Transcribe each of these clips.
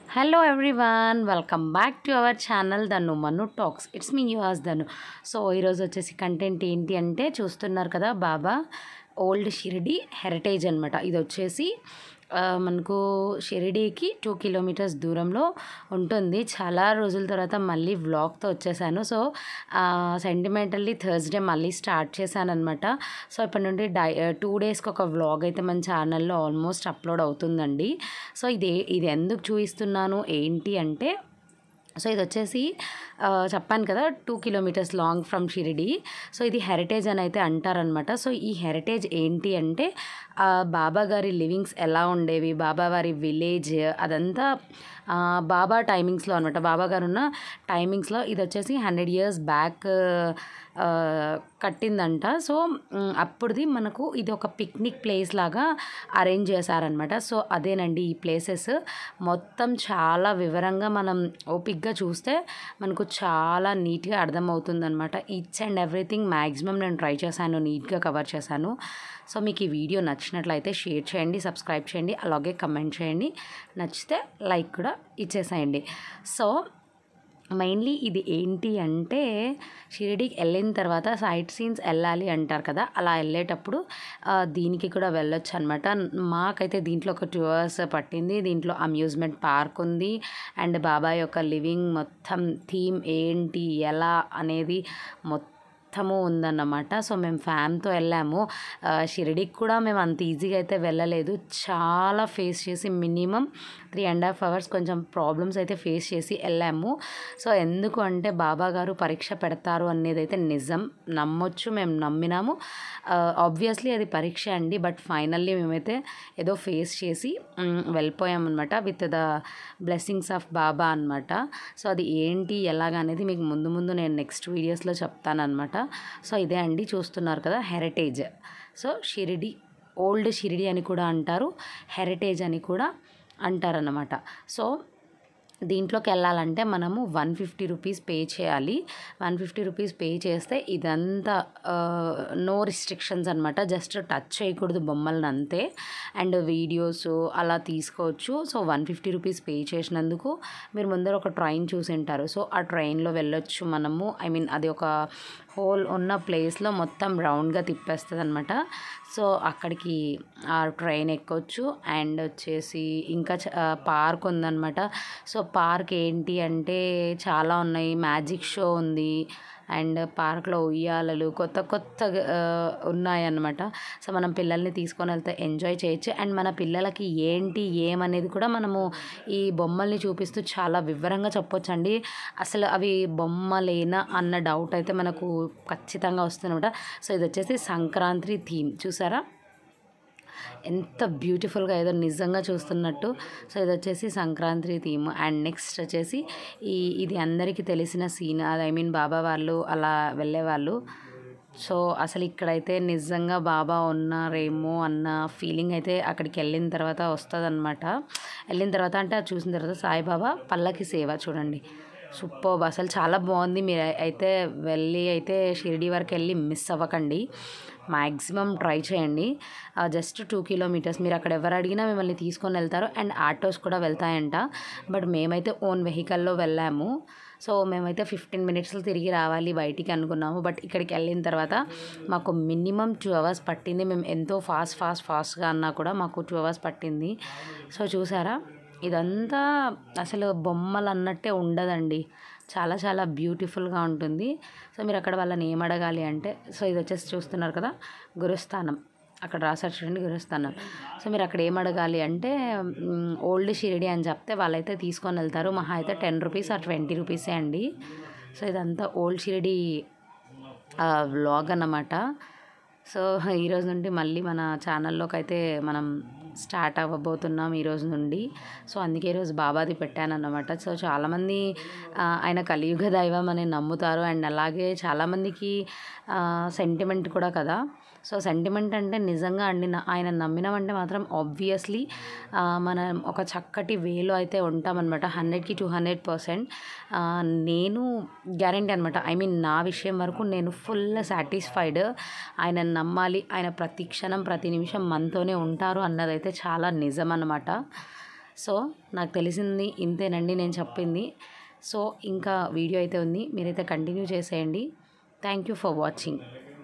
hello everyone welcome back to our channel Dhannu Mannu talks it's me yours Dhannu so ఈరోజు వచ్చేసి content ఏంటి అంటే చూస్తున్నారు కదా బాబా ఓల్డ్ షిరిడి హెరిటేజ్ అనమాట ఇది వచ్చేసి ఆ, మనకు షిరిడీకి టూ కిలోమీటర్స్ దూరంలో ఉంటుంది చాలా రోజుల తర్వాత మళ్ళీ వ్లాగ్తో వచ్చేసాను సో సెంటిమెంటల్లీ థర్స్డే మళ్ళీ స్టార్ట్ చేశాను అనమాట సో ఇప్పటి నుండి డై టూ డేస్కి ఒక వ్లాగ్ అయితే మన ఛానల్లో ఆల్మోస్ట్ అప్లోడ్ అవుతుందండి సో ఇది ఇది ఎందుకు చూపిస్తున్నాను ఏంటి అంటే సో ఇది వచ్చేసి ఆ, చెప్పాను కదా two kilometres long from Shirdi so ఇది హెరిటేజ్ అని అయితే అంటారనమాట సో ఈ హెరిటేజ్ ఏంటి అంటే ఆ, బాబా గారి లివింగ్స్ ఎలా ఉండేవి బాబా వారి విలేజ్ అదంతా ఆ, బాబా టైమింగ్స్లో అనమాట బాబా గారు ఉన్న టైమింగ్స్లో ఇది వచ్చేసి హండ్రెడ్ ఇయర్స్ బ్యాక్ కట్టిందంట సో మ్, అప్పుడుది మనకు ఇది ఒక పిక్నిక్ ప్లేస్ లాగా అరేంజ్ చేశారనమాట సో అదేనండి ఈ ప్లేసెస్ మొత్తం చాలా వివరంగా మనం ఓపిక్గా చూస్తే మనకు చాలా నీట్గా అర్థమవుతుంది అనమాట ఈచ్ అండ్ ఎవ్రీథింగ్ మ్యాక్సిమం నేను ట్రై చేశాను నీట్గా కవర్ చేశాను సో మీకు ఈ వీడియో నచ్చినట్లయితే షేర్ చేయండి సబ్స్క్రైబ్ చేయండి అలాగే కమెంట్ చేయండి నచ్చితే లైక్ కూడా ఇచ్చేసేయండి సో మెయిన్లీ ఇది ఏంటి అంటే షిరిడీకి వెళ్ళిన తర్వాత సైట్ సీన్స్ వెళ్ళాలి అంటారు కదా అలా వెళ్ళేటప్పుడు ఆ, దీనికి కూడా వెళ్ళొచ్చు అనమాట మాకైతే దీంట్లో ఒక టూ అవర్స్ పట్టింది దీంట్లో అమ్యూజ్మెంట్ పార్క్ ఉంది అండ్ బాబా యొక్క లివింగ్ మొత్తం థీమ్ ఏంటి ఎలా అనేది మొత్తం మొత్తము ఉందన్నమాట సో మేము ఫ్యామ్తో వెళ్ళాము ఆ, షిరిడీకి కూడా మేము అంత ఈజీగా అయితే వెళ్ళలేదు చాలా ఫేస్ చేసి minimum three and half hours కొంచెం ప్రాబ్లమ్స్ అయితే ఫేస్ చేసి వెళ్ళాము సో ఎందుకు అంటే బాబా గారు పరీక్ష పెడతారు అనేది అయితే నిజం నమ్మొచ్చు మేము నమ్మినాము ఆబ్వియస్లీ అది పరీక్ష అండి బట్ ఫైనల్లీ మేమైతే ఏదో ఫేస్ చేసి మ్, వెళ్ళిపోయామన్నమాట with the blessings of Baba అనమాట సో అది ఏంటి ఎలాగనేది మీకు ముందు ముందు నేను నెక్స్ట్ వీడియోస్లో చెప్తానమాట సో ఇదే అండి చూస్తున్నారు కదా heritage so Shirdi old Shirdi అని కూడా అంటారు హెరిటేజ్ అని కూడా అంటారన్నమాట సో దీంట్లోకి వెళ్ళాలంటే మనము వన్ ఫిఫ్టీ రూపీస్ పే చేయాలి వన్ ఫిఫ్టీ రూపీస్ పే చేస్తే ఇదంతా నో రిస్ట్రిక్షన్స్ అనమాట జస్ట్ టచ్ చేయకూడదు బొమ్మలను అంతే అండ్ వీడియోస్ అలా తీసుకోవచ్చు so one fifty rupees pay చేసినందుకు మీరు ముందర ఒక ట్రైన్ చూసి ఉంటారు సో ఆ ట్రైన్లో వెళ్ళొచ్చు మనము ఐ మీన్ అది ఒక హోల్ ఉన్న ప్లేస్లో మొత్తం రౌండ్గా తిప్పేస్తుంది అనమాట సో అక్కడికి ఆ ట్రైన్ ఎక్కొచ్చు అండ్ వచ్చేసి ఇంకా పార్క్ ఉందన్నమాట సో పార్క్ ఏంటి అంటే చాలా ఉన్నాయి మ్యాజిక్ షో ఉంది అండ్ పార్క్లో ఉయ్యాలలు కొత్త కొత్త ఉన్నాయన్నమాట సో మనం పిల్లల్ని తీసుకొని వెళ్తే ఎంజాయ్ చేయొచ్చు అండ్ మన పిల్లలకి ఏంటి ఏమనేది కూడా మనము ఈ బొమ్మల్ని చూపిస్తూ చాలా వివరంగా చెప్పొచ్చండి అసలు అవి బొమ్మలేనా అన్న డౌట్ అయితే మనకు ఖచ్చితంగా వస్తుందన్నమాట సో ఇది వచ్చేసి సంక్రాంతి థీమ్ చూసారా ఎంత బ్యూటిఫుల్గా ఏదో నిజంగా చూస్తున్నట్టు సో ఇది వచ్చేసి సంక్రాంతి థీమ్ అండ్ నెక్స్ట్ వచ్చేసి ఈ ఇది అందరికీ తెలిసిన సీన్ అది ఐ మీన్ బాబా వాళ్ళు అలా వెళ్ళేవాళ్ళు సో అసలు ఇక్కడైతే నిజంగా బాబా ఉన్నారేమో అన్న ఫీలింగ్ అయితే అక్కడికి వెళ్ళిన తర్వాత వస్తుంది వెళ్ళిన తర్వాత అంటే అది చూసిన తర్వాత సాయిబాబా పల్లకి సేవ చూడండి సూపర్ అసలు చాలా బాగుంది మీరు అయితే వెళ్ళి అయితే షిరిడి వరకు వెళ్ళి మిస్ అవ్వకండి మ్యాక్సిమం ట్రై చేయండి జస్ట్ టూ కిలోమీటర్స్ మీరు అక్కడ ఎవరు అడిగినా మిమ్మల్ని తీసుకొని వెళ్తారు అండ్ ఆటోస్ కూడా వెళ్తాయంట బట్ మేమైతే ఓన్ వెహికల్లో వెళ్ళాము సో మేమైతే ఫిఫ్టీన్ మినిట్స్లో తిరిగి రావాలి బయటికి అనుకున్నాము బట్ ఇక్కడికి వెళ్ళిన తర్వాత మాకు మినిమం టూ అవర్స్ పట్టింది మేము ఎంతో ఫాస్ట్ ఫాస్ట్ ఫాస్ట్గా అన్నా కూడా మాకు టూ అవర్స్ పట్టింది సో చూసారా ఇదంతా అసలు బొమ్మలు అన్నట్టే ఉండదండి చాలా చాలా బ్యూటిఫుల్గా ఉంటుంది సో మీరు అక్కడ వాళ్ళని ఏం అడగాలి అంటే సో ఇది వచ్చేసి చూస్తున్నారు కదా గురుస్థానం అక్కడ రాసారు చూడండి గురుస్థానం సో మీరు అక్కడ ఏం అడగాలి అంటే మ్, ఓల్డ్ షిరిడి అని చెప్తే వాళ్ళైతే తీసుకొని వెళ్తారు మహా అయితే టెన్ రూపీస్ ఆ ట్వంటీ రూపీసే అండి సో ఇదంతా ఓల్డ్ షిరిడి వ్లాగ్ అన్నమాట సో ఈరోజు నుండి మళ్ళీ మన ఛానల్లోకి అయితే మనం స్టార్ట్ అవ్వబోతున్నాం ఈరోజు నుండి సో అందుకే ఈరోజు బాబాది పెట్టాను అన్నమాట సో చాలామంది ఆ, ఆయన కలియుగ దైవం అని నమ్ముతారు అండ్ అలాగే చాలామందికి సెంటిమెంట్ కూడా కదా సో సెంటిమెంట్ అంటే నిజంగా అండి నా- ఆయన నమ్మినామంటే మాత్రం ఆబ్వియస్లీ మనం ఒక చక్కటి వేలో అయితే ఉంటామన్నమాట హండ్రెడ్కి టూ హండ్రెడ్ పర్సెంట్ నేను గ్యారంటీ అనమాట ఐ మీన్ నా విషయం వరకు నేను ఫుల్ సాటిస్ఫైడ్ ఆయన నమ్మాలి ఆయన ప్రతి క్షణం ప్రతి నిమిషం మనతోనే ఉంటారు అన్నదైతే చాలా నిజం అన్నమాట సో నాకు తెలిసింది ఇంతేనండి నేను చెప్పింది సో ఇంకా వీడియో అయితే ఉంది మీరైతే కంటిన్యూ చేసేయండి thank you for watching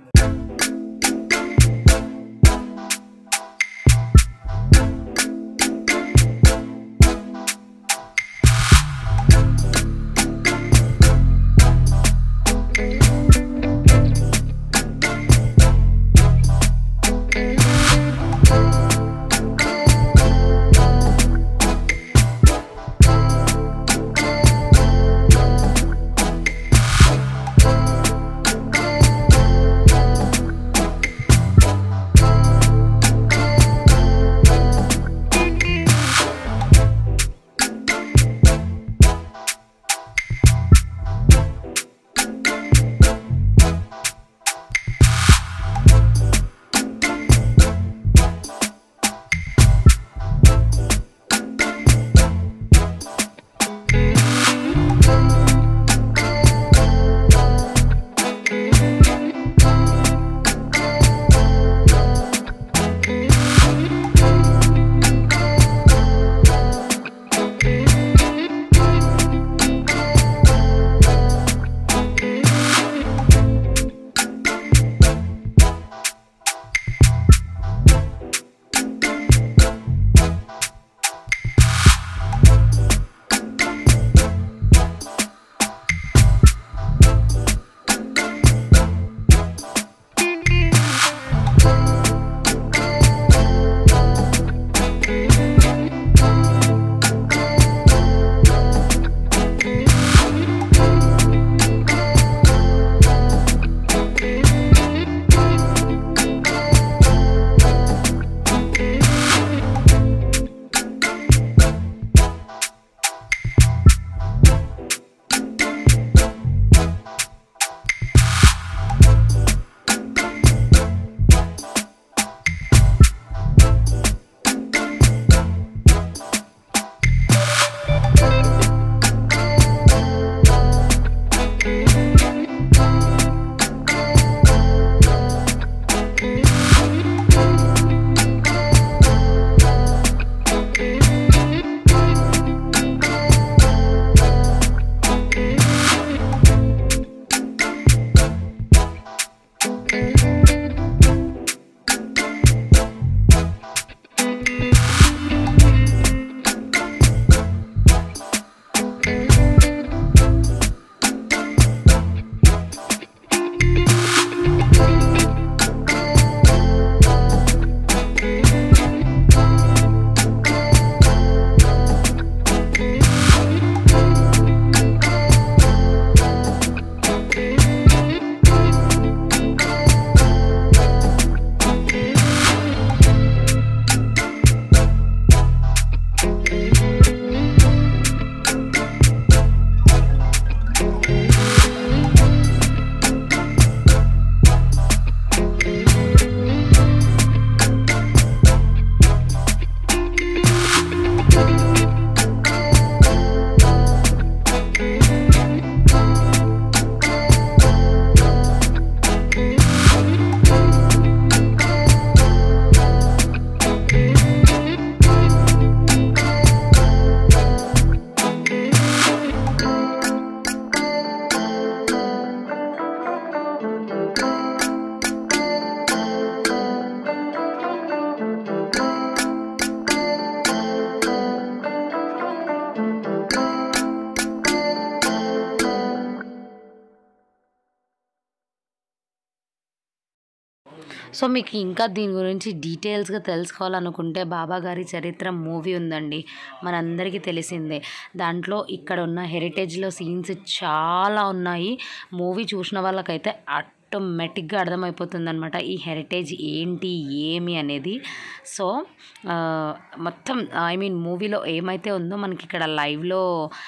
so మీకు ఇంకా దీని గురించి డీటెయిల్స్గా తెలుసుకోవాలనుకుంటే బాబా గారి చరిత్ర మూవీ ఉందండి మనందరికీ తెలిసిందే దాంట్లో ఇక్కడ ఉన్న హెరిటేజ్లో సీన్స్ చాలా ఉన్నాయి మూవీ చూసిన వాళ్ళకైతే ఆటోమేటిక్గా అర్థమైపోతుంది అనమాట ఈ హెరిటేజ్ ఏంటి ఏమి అనేది సో ఆ, మొత్తం ఐ మీన్ మూవీలో ఏమైతే ఉందో మనకి ఇక్కడ లైవ్లో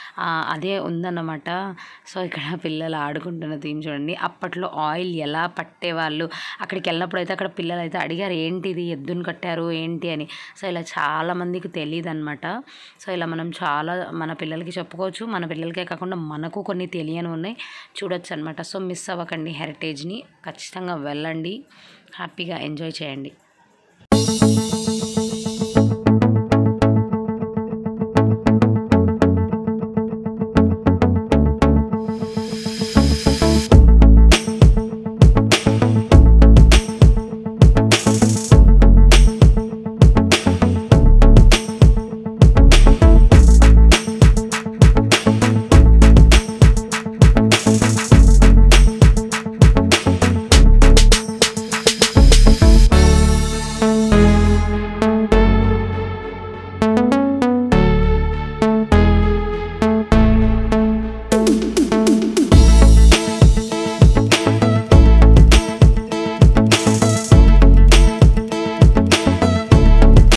అదే ఉందన్నమాట సో ఇక్కడ పిల్లలు ఆడుకుంటున్న థీమ్ చూడండి అప్పట్లో ఆయిల్ ఎలా పట్టేవాళ్ళు అక్కడికి వెళ్ళినప్పుడు అయితే అక్కడ పిల్లలు అయితే అడిగారు ఏంటిది ఎద్దును కట్టారు ఏంటి అని సో ఇలా చాలా మందికి తెలియదు అనమాట సో ఇలా మనం చాలా మన పిల్లలకి చెప్పుకోవచ్చు మన పిల్లలకే కాకుండా మనకు కొన్ని తెలియని ఉన్నాయి చూడొచ్చు అనమాట సో మిస్ అవ్వకండి హెరిటేజ్ని ఖచ్చితంగా వెళ్ళండి హ్యాపీగా ఎంజాయ్ చేయండి